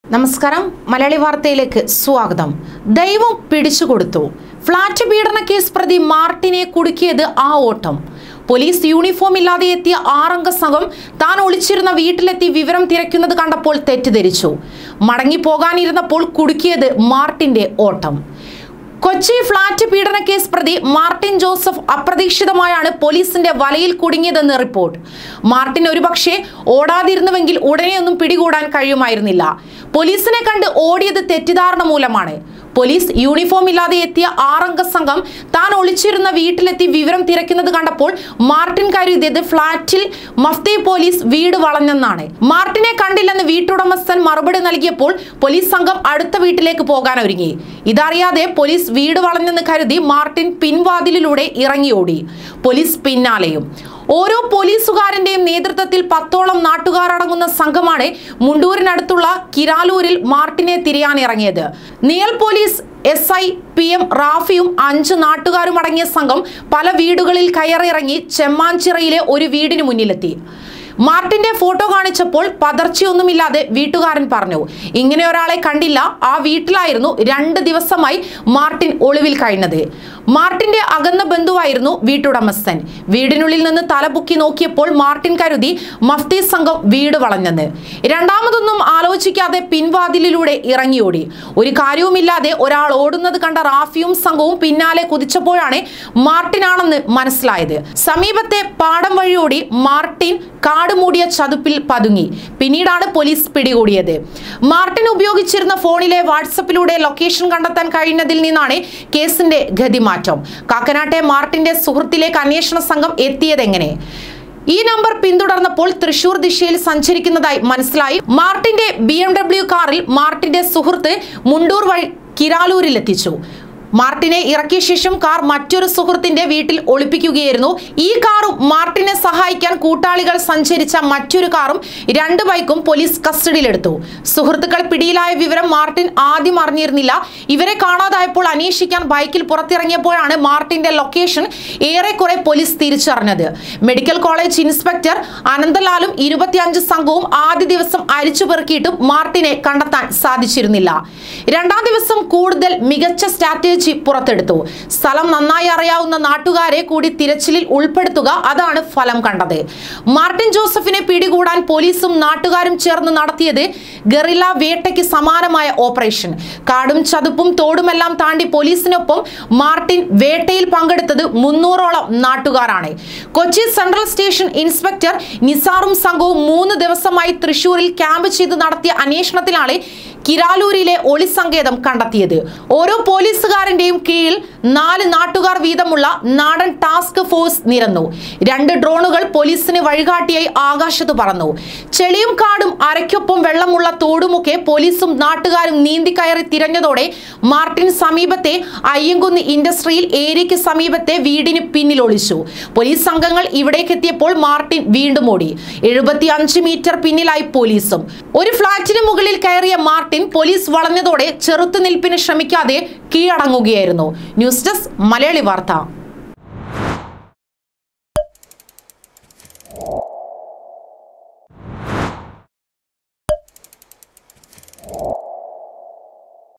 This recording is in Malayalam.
നമസ്കാരം മലയാളി വാർത്തയിലേക്ക് സ്വാഗതം ദൈവം പിടിച്ചുകൊടുത്തു ഫ്ളാറ്റ് പീഡന കേസ് പ്രതി മാർട്ടിനെ കുടുക്കിയത് ആ ഓട്ടം പോലീസ് യൂണിഫോം ഇല്ലാതെ എത്തിയ ആറംഗ സംഘം താൻ ഒളിച്ചിരുന്ന വീട്ടിലെത്തി വിവരം തിരക്കുന്നത് കണ്ടപ്പോൾ തെറ്റിദ്ധരിച്ചു മടങ്ങിപ്പോകാനിരുന്നപ്പോൾ കുടുക്കിയത് മാർട്ടിന്റെ ഓട്ടം കൊച്ചി ഫ്ളാറ്റ് പീഡന കേസ് പ്രതി മാർട്ടിൻ ജോസഫ് അപ്രതീക്ഷിതമായാണ് പോലീസിന്റെ വലയിൽ കുടുങ്ങിയതെന്ന് റിപ്പോർട്ട് മാർട്ടിൻ ഒരുപക്ഷെ ഓടാതിരുന്നുവെങ്കിൽ ഉടനെയൊന്നും പിടികൂടാൻ കഴിയുമായിരുന്നില്ല പോലീസിനെ കണ്ട് ഓടിയത് തെറ്റിദ്ധാരണ മൂലമാണ് പോലീസ് യൂണിഫോം ഇല്ലാതെ എത്തിയ ആറംഗ സംഘം താൻ ഒളിച്ചിരുന്ന വീട്ടിലെത്തി വിവരം തിരക്കുന്നത് കണ്ടപ്പോൾ മാർട്ടിൻ കരുതിയത് ഫ്ളാറ്റിൽ മഫ്തി പോലീസ് വീട് വളഞ്ഞെന്നാണ് മാർട്ടിനെ കണ്ടില്ലെന്ന് വീട്ടുടമസ്ഥൻ മറുപടി നൽകിയപ്പോൾ പോലീസ് സംഘം അടുത്ത വീട്ടിലേക്ക് പോകാൻ ഒരുങ്ങി ഇതറിയാതെ പോലീസ് വീട് വളഞ്ഞെന്ന് കരുതി മാർട്ടിൻ പിൻവാതിലിലൂടെ ഇറങ്ങിയോടി പോലീസ് പിന്നാലെയും ഓരോ പോലീസുകാരന്റെയും നേതൃത്വത്തിൽ പത്തോളം നാട്ടുകാർ അടങ്ങുന്ന സംഘമാണ് മുണ്ടൂരിനടുത്തുള്ള കിരാലൂരിൽ മാർട്ടിനെ തിരയാനിറങ്ങിയത് നിയൽ police S I P M റാഫിയും അഞ്ച് നാട്ടുകാരും അടങ്ങിയ സംഘം പല വീടുകളിൽ കയറിയിറങ്ങി ചെമ്മാഞ്ചിറയിലെ ഒരു വീടിന് മുന്നിലെത്തി മാർട്ടിന്റെ ഫോട്ടോ കാണിച്ചപ്പോൾ പതർച്ചയൊന്നുമില്ലാതെ വീട്ടുകാരൻ പറഞ്ഞു ഇങ്ങനെ ഒരാളെ കണ്ടില്ല ആ വീട്ടിലായിരുന്നു രണ്ട് ദിവസമായി മാർട്ടിൻ ഒളിവിൽ കഴിഞ്ഞത് മാർട്ടിന്റെ അകന്ന ബന്ധുവായിരുന്നു വീട്ടുടമസ്ഥൻ വീടിനുള്ളിൽ നിന്ന് തലപൊക്കി നോക്കിയപ്പോൾ മാർട്ടിൻ കരുതി മഫ്തി സംഘം വീട് വളഞ്ഞെന്ന് രണ്ടാമതൊന്നും ആലോചിക്കാതെ പിൻവാതിലിലൂടെ ഇറങ്ങിയോടി ഒരു കാര്യവുമില്ലാതെ ഒരാൾ ഓടുന്നത് കണ്ട റാഫിയും സംഘവും പിന്നാലെ കുതിച്ചപ്പോഴാണ് മാർട്ടിനാണെന്ന് മനസ്സിലായത് സമീപത്തെ പാടം വഴിയോടി മാർട്ടിൻ കാട് മൂടിയ ചതുപ്പിൽ പതുങ്ങി പിന്നീടാണ് പോലീസ് പിടികൂടിയത് മാർട്ടിൻ ഉപയോഗിച്ചിരുന്ന ഫോണിലെ വാട്സപ്പിലൂടെ ലൊക്കേഷൻ കണ്ടെത്താൻ കഴിഞ്ഞതിൽ നിന്നാണ് കേസിന്റെ ഗതിമാറ്റം കാക്കനാട്ടെ മാർട്ടിന്റെ സുഹൃത്തിലേക്ക് അന്വേഷണ സംഘം എത്തിയതെങ്ങനെ ഈ നമ്പർ പിന്തുടർന്നപ്പോൾ തൃശൂർ ദിശയിൽ സഞ്ചരിക്കുന്നതായി മനസ്സിലായി മാർട്ടിന്റെ ബി എം ഡബ്ല്യു കാറിൽ മാർട്ടിന്റെ സുഹൃത്ത് മുണ്ടൂർ വഴി കിരാലൂരിൽ എത്തിച്ചു മാർട്ടിനെ ഇറക്കിയ ശേഷം കാർ മറ്റൊരു സുഹൃത്തിന്റെ വീട്ടിൽ ഒളിപ്പിക്കുകയായിരുന്നു ഈ കാറും മാർട്ടിനെ സഹായിക്കാൻ കൂട്ടാളികൾ സഞ്ചരിച്ച മറ്റൊരു കാറും രണ്ട് ബൈക്കും പോലീസ് കസ്റ്റഡിയിലെടുത്തു സുഹൃത്തുക്കൾ പിടിയിലായ വിവരം മാർട്ടിൻ ആദ്യം അറിഞ്ഞിരുന്നില്ല ഇവരെ കാണാതായപ്പോൾ അന്വേഷിക്കാൻ ബൈക്കിൽ പുറത്തിറങ്ങിയപ്പോഴാണ് മാർട്ടിന്റെ ലൊക്കേഷൻ ഏറെക്കുറെ പോലീസ് തിരിച്ചറിഞ്ഞത് മെഡിക്കൽ കോളേജ് ഇൻസ്പെക്ടർ അനന്തലാലും ഇരുപത്തിയഞ്ച് സംഘവും ആദ്യ ദിവസം അരിച്ചു പെറുക്കിയിട്ടും മാർട്ടിനെ കണ്ടെത്താൻ സാധിച്ചിരുന്നില്ല രണ്ടാം ദിവസം കൂടുതൽ മികച്ച സ്ട്രാറ്റജി പുറത്തെടുത്തു സ്ഥലം നന്നായി അറിയാവുന്ന നാട്ടുകാരെ കൂടി തിരച്ചിലിൽ ഉൾപ്പെടുത്തുക അതാണ് ഫലം കണ്ടത് മാർട്ടിൻ ജോസഫിനെ പിടികൂടാൻ പോലീസും നാട്ടുകാരും ചേർന്ന് നടത്തിയത് ഗറില്ല വേട്ടയ്ക്ക് സമാനമായ ഓപ്പറേഷൻ കാടും ചതുപ്പും തോടുമെല്ലാം താണ്ടി പോലീസിനൊപ്പം മാർട്ടിൻ വേട്ടയിൽ പങ്കെടുത്തത് മുന്നൂറോളം നാട്ടുകാരാണ് കൊച്ചി സെൻട്രൽ സ്റ്റേഷൻ ഇൻസ്പെക്ടർ നിസാറും സംഘവും മൂന്ന് ദിവസമായി തൃശൂരിൽ ക്യാമ്പ് ചെയ്ത് നടത്തിയ അന്വേഷണത്തിലാണ് കിരാലൂരിലെ ഒളിസങ്കേതം കണ്ടെത്തിയത് ഓരോ പോലീസുകാരന്റെയും കീഴിൽ നാല് നാട്ടുകാർ വീതമുള്ള നാടൻ ടാസ്ക് ഫോഴ്സ് നിരന്നു രണ്ട് ഡ്രോണുകൾ പോലീസിന് വഴികാട്ടിയായി ആകാശത്ത് പറന്നു ചെളിയും കാടും അരയ്ക്കൊപ്പം വെള്ളമുള്ള തോടുമൊക്കെ പോലീസും നാട്ടുകാരും നീന്തിക്കയറി തിരഞ്ഞതോടെ മാർട്ടിൻ സമീപത്തെ അയ്യങ്കുന്ന് ഇൻഡസ്ട്രിയിൽ ഏരിയയ്ക്ക് സമീപത്തെ വീടിന് പിന്നിൽ ഒളിച്ചു പോലീസ് സംഘങ്ങൾ ഇവിടേക്ക് എത്തിയപ്പോൾ മാർട്ടിൻ വീണ്ടും ഓടി എഴുപത്തി അഞ്ച് മീറ്റർ പിന്നിലായി പോലീസും ഒരു ഫ്ളാറ്റിന് മുകളിൽ കയറിയ മാർട്ടിൻ പോലീസ് വളഞ്ഞതോടെ ചെറുത്തുനിൽപ്പിന് ശ്രമിക്കാതെ കീഴടങ്ങുകയായിരുന്നു ന്യൂസ് ഡെസ്ക് മലയാളി വാർത്ത